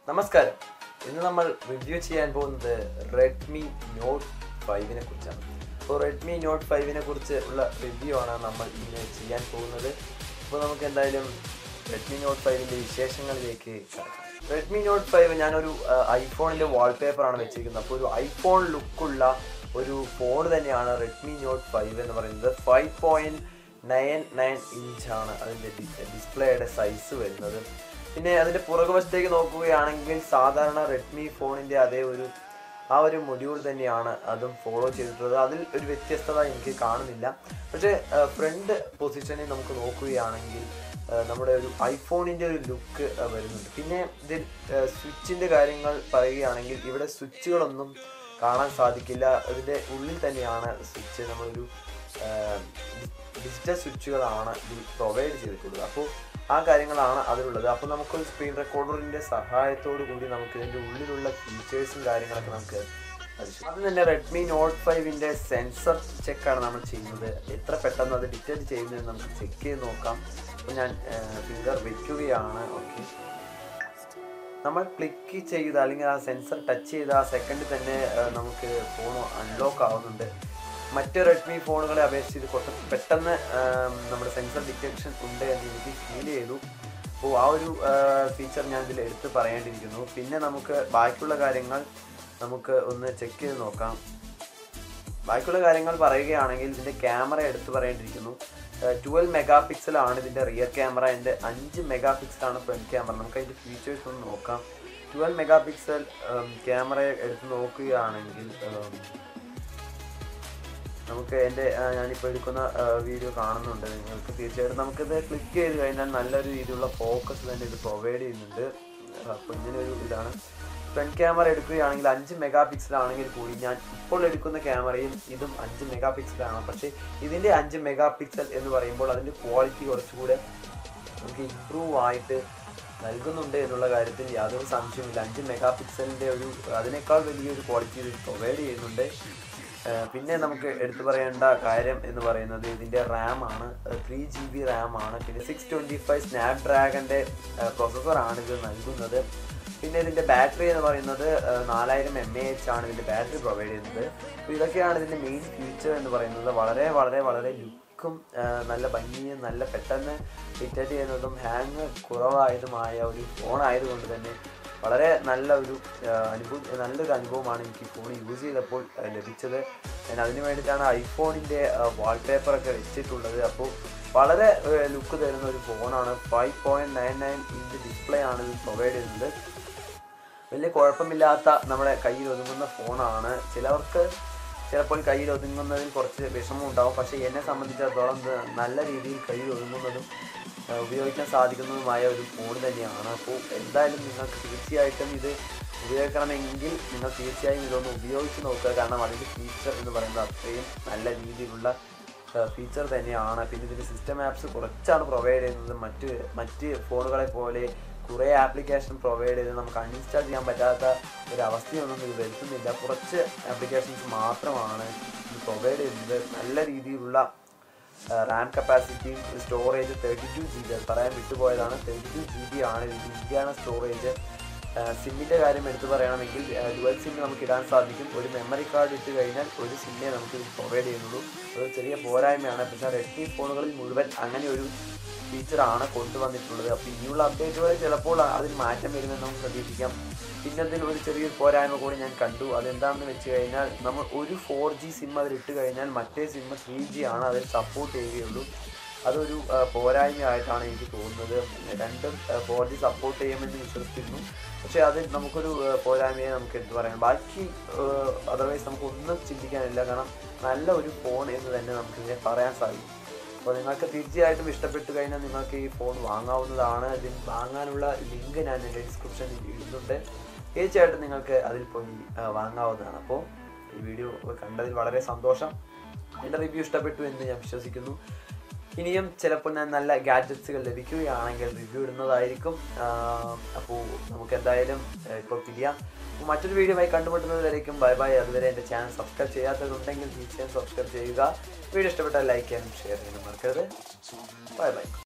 നമസ്കാരം ഇന്ന് നമ്മൾ റിവ്യൂ ചെയ്യാൻ പോകുന്നത് റെഡ്മി നോട്ട് ഫൈവിനെ കുറിച്ചാണ് അപ്പോൾ റെഡ്മി നോട്ട് ഫൈവിനെ കുറിച്ച് ഉള്ള റിവ്യൂ ആണ് നമ്മൾ ഇന്ന് ചെയ്യാൻ പോകുന്നത് അപ്പോൾ നമുക്ക് എന്തായാലും റെഡ്മി നോട്ട് ഫൈവിൻ്റെ വിശേഷങ്ങളിലേക്ക് കടക്കാം റെഡ്മി നോട്ട് ഫൈവ് ഞാനൊരു ഐഫോണിൻ്റെ വാൾപേപ്പറാണ് വെച്ചിരിക്കുന്നത് അപ്പോൾ ഒരു ഐഫോൺ ലുക്കുള്ള ഒരു ഫോൺ തന്നെയാണ് റെഡ്മി നോട്ട് ഫൈവ് എന്ന് പറയുന്നത് ഫൈവ് പോയിൻറ്റ് നയൻ നയൻ ഇഞ്ചാണ് അതിൻ്റെ ഡിസ്പ്ലേയുടെ സൈസ് വരുന്നത് പിന്നെ അതിൻ്റെ പുറകുവശത്തേക്ക് നോക്കുകയാണെങ്കിൽ സാധാരണ റെഡ്മി ഫോണിൻ്റെ അതേ ഒരു ആ ഒരു മൊഡ്യൂൾ തന്നെയാണ് അതും ഫോളോ ചെയ്തിട്ടുള്ളത് അതിൽ ഒരു വ്യത്യസ്തത എനിക്ക് കാണുന്നില്ല പക്ഷേ ഫ്രണ്ട് പൊസിഷനിൽ നമുക്ക് നോക്കുകയാണെങ്കിൽ ആ, നമ്മുടെ ഒരു ഐഫോണിൻ്റെ ഒരു ലുക്ക് വരുന്നുണ്ട് പിന്നെ ഇതിൽ സ്വിച്ചിൻ്റെ കാര്യങ്ങൾ പറയുകയാണെങ്കിൽ ഇവിടെ സ്വിച്ചുകളൊന്നും കാണാൻ സാധിക്കില്ല ഇതിൻ്റെ ഉള്ളിൽ തന്നെയാണ് സ്വിച്ച് നമ്മളൊരു ഡിജിറ്റൽ സ്വിച്ചുകളാണ് ഇതിൽ പ്രൊവൈഡ് ചെയ്തിട്ടുള്ളത് അപ്പോൾ ആ കാര്യങ്ങളാണ് അതിലുള്ളത് അപ്പോൾ നമുക്കൊരു സ്ക്രീൻ റെക്കോർഡറിൻ്റെ സഹായത്തോടു കൂടി നമുക്ക് ഇതിൻ്റെ ഉള്ളിലുള്ള ഫീച്ചേഴ്സും കാര്യങ്ങളൊക്കെ നമുക്ക് പരിശോധിക്കാം. ആദ്യം തന്നെ റെഡ്മി നോട്ട് ഫൈവിൻ്റെ സെൻസർ ചെക്കാണ് നമ്മൾ ചെയ്യുന്നത് എത്ര പെട്ടെന്ന് അത് ഡിറ്റക്ട് ചെയ്യുന്നതെന്ന് നമുക്ക് ചെക്ക് ചെയ്ത് നോക്കാം അപ്പോൾ ഞാൻ ഫിംഗർ വയ്ക്കുകയാണ് ഓക്കെ നമ്മൾ ക്ലിക്ക് ചെയ്ത് അല്ലെങ്കിൽ ആ സെൻസർ ടച്ച് ചെയ്ത ആ സെക്കൻഡിൽ തന്നെ ആ, നമുക്ക് ഫോൺ അൺലോക്ക് ആവുന്നുണ്ട് മറ്റ് റെഡ്മി ഫോണുകളെ അപേക്ഷിച്ച് ഇത് കുറച്ച് പെട്ടെന്ന് ആ, നമ്മുടെ സെൻസർ ഡിറ്റക്ഷൻ ഉണ്ട് എന്ന് എനിക്ക് ഫീൽ ചെയ്തു അപ്പോൾ ആ ഒരു ഫീച്ചർ ഞാൻ ഇതിൽ എടുത്ത് പറയേണ്ടിയിരിക്കുന്നു പിന്നെ നമുക്ക് ബാക്കിയുള്ള കാര്യങ്ങൾ നമുക്ക് ഒന്ന് ചെക്ക് ചെയ്ത് നോക്കാം ബാക്കിയുള്ള കാര്യങ്ങൾ പറയുകയാണെങ്കിൽ ഇതിൻ്റെ ക്യാമറ എടുത്ത് പറയേണ്ടിയിരിക്കുന്നു ട്വൽവ് മെഗാ പിക്സലാണ് ഇതിൻ്റെ റിയർ ക്യാമറ എൻ്റെ അഞ്ച് മെഗാ പിക്സലാണ് ഫ്രണ്ട് ക്യാമറ നമുക്ക് അതിൻ്റെ ഫീച്ചേഴ്സ് ഒന്ന് നോക്കാം ട്വൽവ് മെഗാ പിക്സൽ ക്യാമറ എടുത്ത് നോക്കുകയാണെങ്കിൽ ഉം, നമുക്ക് എൻ്റെ ആ, ഞാനിപ്പോൾ എടുക്കുന്ന വീഡിയോ കാണുന്നുണ്ട് നിങ്ങൾക്ക് തീർച്ചയായിട്ടും നമുക്കിത് ക്ലിക്ക് ചെയ്ത് കഴിഞ്ഞാൽ നല്ലൊരു രീതിയിലുള്ള ഫോക്കസ് തന്നെ ഇത് പ്രൊവൈഡ് ചെയ്യുന്നുണ്ട് അപ്പോൾ ഇങ്ങനെ ഒരു ഇതാണ് ഫ്രണ്ട് ക്യാമറ എടുക്കുകയാണെങ്കിൽ അഞ്ച് മെഗാ പിക്സൽ ആണെങ്കിൽ കൂടി ഞാൻ ഇപ്പോൾ എടുക്കുന്ന ക്യാമറയും ഇതും അഞ്ച് മെഗാ പിക്സലാണ് പക്ഷേ ഇതിൻ്റെ അഞ്ച് മെഗാ പിക്സൽ എന്ന് പറയുമ്പോൾ അതിൻ്റെ ക്വാളിറ്റി കുറച്ചുകൂടെ നമുക്ക് ഇമ്പ്രൂവ് ആയിട്ട് നൽകുന്നുണ്ട് എന്നുള്ള കാര്യത്തിൽ യാതൊരു സംശയമില്ല അഞ്ച് മെഗാ പിക്സലിൻ്റെ ഒരു അതിനേക്കാൾ വലിയൊരു ക്വാളിറ്റി ഇത് പ്രൊവൈഡ് ചെയ്യുന്നുണ്ട് ഏഹ് പിന്നെ നമുക്ക് എടുത്തു പറയേണ്ട കാര്യം എന്ന് പറയുന്നത് ഇതിൻ്റെ റാം ആണ് ത്രീ ജി ബി റാം ആണ് പിന്നെ സിക്സ് ട്വൻറ്റി ഫൈവ് സ്നാപ് ഡ്രാഗൻ്റെ പ്രൊസസ്സറാണ് ഇത് നൽകുന്നത് പിന്നെ ഇതിൻ്റെ ബാറ്ററി എന്ന് പറയുന്നത് ഏഹ് നാലായിരം എം എ എച്ച് ആണ് ഇതിൻ്റെ ബാറ്ററി പ്രൊവൈഡ് ചെയ്യുന്നത് അപ്പോൾ ഇതൊക്കെയാണ് ഇതിൻ്റെ മെയിൻ ഫീച്ചർ എന്ന് പറയുന്നത് വളരെ വളരെ വളരെ ലുക്കും നല്ല ഭംഗിയും നല്ല പെട്ടെന്ന് ഡിറ്റക്ട് ചെയ്യുന്നതും ഹാങ് കുറവായതുമായ ഒരു ഫോൺ ആയതുകൊണ്ട് തന്നെ വളരെ നല്ല ഒരു അനുഭവം നല്ലൊരു അനുഭവമാണ് എനിക്ക് ഈ ഫോൺ യൂസ് ചെയ്തപ്പോൾ ആ, ലഭിച്ചത് ഞാൻ അതിന് വേണ്ടിയിട്ടാണ് ഐഫോണിൻ്റെ വാൾപേപ്പറൊക്കെ വെച്ചിട്ടുള്ളത് അപ്പോൾ വളരെ ലുക്ക് തരുന്ന ഒരു ഫോണാണ് five point nine nine inch display ആണ് ഇത് പ്രൊവൈഡ് ചെയ്യുന്നത് വലിയ കുഴപ്പമില്ലാത്ത നമ്മുടെ കയ്യിൽ ഒതുങ്ങുന്ന ഫോണാണ് ചിലവർക്ക് ചിലപ്പോൾ കയ്യിൽ ഒതുങ്ങുന്നതിൽ കുറച്ച് വിഷമം ഉണ്ടാവും പക്ഷേ എന്നെ സംബന്ധിച്ചിടത്തോളം ഇത് നല്ല രീതിയിൽ കയ്യിൽ ഒതുങ്ങുന്നതും ആ, ഉപയോഗിക്കാൻ സാധിക്കുന്നതുമായ ഒരു ഫോൺ തന്നെയാണ് അപ്പോൾ എന്തായാലും നിങ്ങൾക്ക് തീർച്ചയായിട്ടും ഇത് ഉപയോഗിക്കണമെങ്കിൽ നിങ്ങൾ തീർച്ചയായും ഇതൊന്ന് ഉപയോഗിച്ച് നോക്കുക കാരണം അതിൻ്റെ ഫീച്ചർ എന്ന് പറയുന്നത് അത്രയും നല്ല രീതിയിലുള്ള ഫീച്ചർ തന്നെയാണ് പിന്നെ ഇതിൻ്റെ സിസ്റ്റം ആപ്സ് കുറച്ചാണ് പ്രൊവൈഡ് ചെയ്യുന്നത് മറ്റ് മറ്റ് ഫോണുകളെ പോലെ കുറേ ആപ്ലിക്കേഷൻ പ്രൊവൈഡ് ചെയ്ത് നമുക്ക് അൺഇൻസ്റ്റാൾ ചെയ്യാൻ പറ്റാത്ത ഒരു അവസ്ഥയൊന്നും ഇത് വരുത്തുന്നില്ല കുറച്ച് ആപ്ലിക്കേഷൻസ് മാത്രമാണ് ഇത് പ്രൊവൈഡ് ചെയ്യുന്നത് നല്ല രീതിയിലുള്ള RAM capacity storage thirty two G B പറയാൻ വിട്ടുപോയതാണ് തേർട്ടി ടു ജി ബി ആണ് ഇത് ഇന്ത്യയാണ് സ്റ്റോറേജ് സിമ്മിൻ്റെ കാര്യം എടുത്തു പറയുകയാണെങ്കിൽ ഡുവൽ സിം നമുക്ക് ഇടാൻ സാധിക്കും ഒരു മെമ്മറി കാർഡ് ഇട്ട് കഴിഞ്ഞാൽ ഒരു സിമ്മേ നമുക്ക് ഇത് പ്രൊവൈഡ് ചെയ്യുന്നുള്ളൂ അത് ചെറിയ പോരായ്മയാണ് പക്ഷേ റെഡ്മി ഫോണുകളിൽ മുഴുവൻ അങ്ങനെ ഒരു ഫീച്ചറാണ് കൊണ്ടുവന്നിട്ടുള്ളത് അപ്പോൾ ഇനിയുള്ള അപ്ഡേറ്റുകളിൽ ചിലപ്പോൾ അതിൽ മാറ്റം വരുമെന്ന് നമുക്ക് പ്രതീക്ഷിക്കാം പിന്നെ അതിൽ ഒരു ചെറിയൊരു പോരായ്മ കൂടി ഞാൻ കണ്ടു അതെന്താണെന്ന് വെച്ച് കഴിഞ്ഞാൽ നമ്മൾ ഒരു ഫോർ ജി സിം അതിൽ ഇട്ട് കഴിഞ്ഞാൽ മറ്റേ സിം ത്രീ ജി ആണ് അതിൽ സപ്പോർട്ട് ചെയ്യുകയുള്ളൂ അതൊരു ആ, പോരായ്മയായിട്ടാണ് എനിക്ക് തോന്നുന്നത് രണ്ടും ഫോർ ജി സപ്പോർട്ട് ചെയ്യുമെന്ന് വിശ്വസിക്കുന്നു പക്ഷേ അതിൽ നമുക്കൊരു ആ, പോരായ്മയെ നമുക്ക് എടുത്തു പറയാം ബാക്കി അതർവൈസ് നമുക്ക് ഒന്നും ചിന്തിക്കാനില്ല കാരണം നല്ല ഒരു ഫോൺ എന്ന് തന്നെ നമുക്ക് ഇതിനെ പറയാൻ സാധിക്കും അപ്പോൾ നിങ്ങൾക്ക് തീർച്ചയായിട്ടും ഇഷ്ടപ്പെട്ടു കഴിഞ്ഞാൽ നിങ്ങൾക്ക് ഈ ഫോൺ വാങ്ങാവുന്നതാണ് ഇതിന് വാങ്ങാനുള്ള ലിങ്ക് ഞാൻ എൻ്റെ ഡിസ്ക്രിപ്ഷനിൽ ഇടുന്നുണ്ട് തീർച്ചയായിട്ടും നിങ്ങൾക്ക് അതിൽ പോയി ആ, വാങ്ങാവുന്നതാണ് അപ്പോൾ ഈ വീഡിയോ കണ്ടതിൽ വളരെ സന്തോഷം എൻ്റെ റിവ്യൂ ഇഷ്ടപ്പെട്ടു എന്ന് ഞാൻ വിശ്വസിക്കുന്നു ഇനിയും ചിലപ്പോൾ ഞാൻ നല്ല ഗാഡ്ജറ്റ്സുകൾ ലഭിക്കുകയാണെങ്കിൽ റിവ്യൂ ഇടുന്നതായിരിക്കും അപ്പോൾ നമുക്ക് എന്തായാലും ഇപ്പോൾ പിരിയാം അപ്പോൾ മറ്റൊരു വീഡിയോ ആയി കണ്ടുമുട്ടുന്നതുവരേക്കും ബൈ ബൈ അതുവരെ എൻ്റെ ചാനൽ സബ്സ്ക്രൈബ് ചെയ്യാത്തതുണ്ടെങ്കിൽ തീർച്ചയായും സബ്സ്ക്രൈബ് ചെയ്യുക വീഡിയോ ഇഷ്ടപ്പെട്ടാൽ ലൈക്ക് ചെയ്യാനും ഷെയർ ചെയ്യാനും മറക്കരുത് ബൈ ബൈ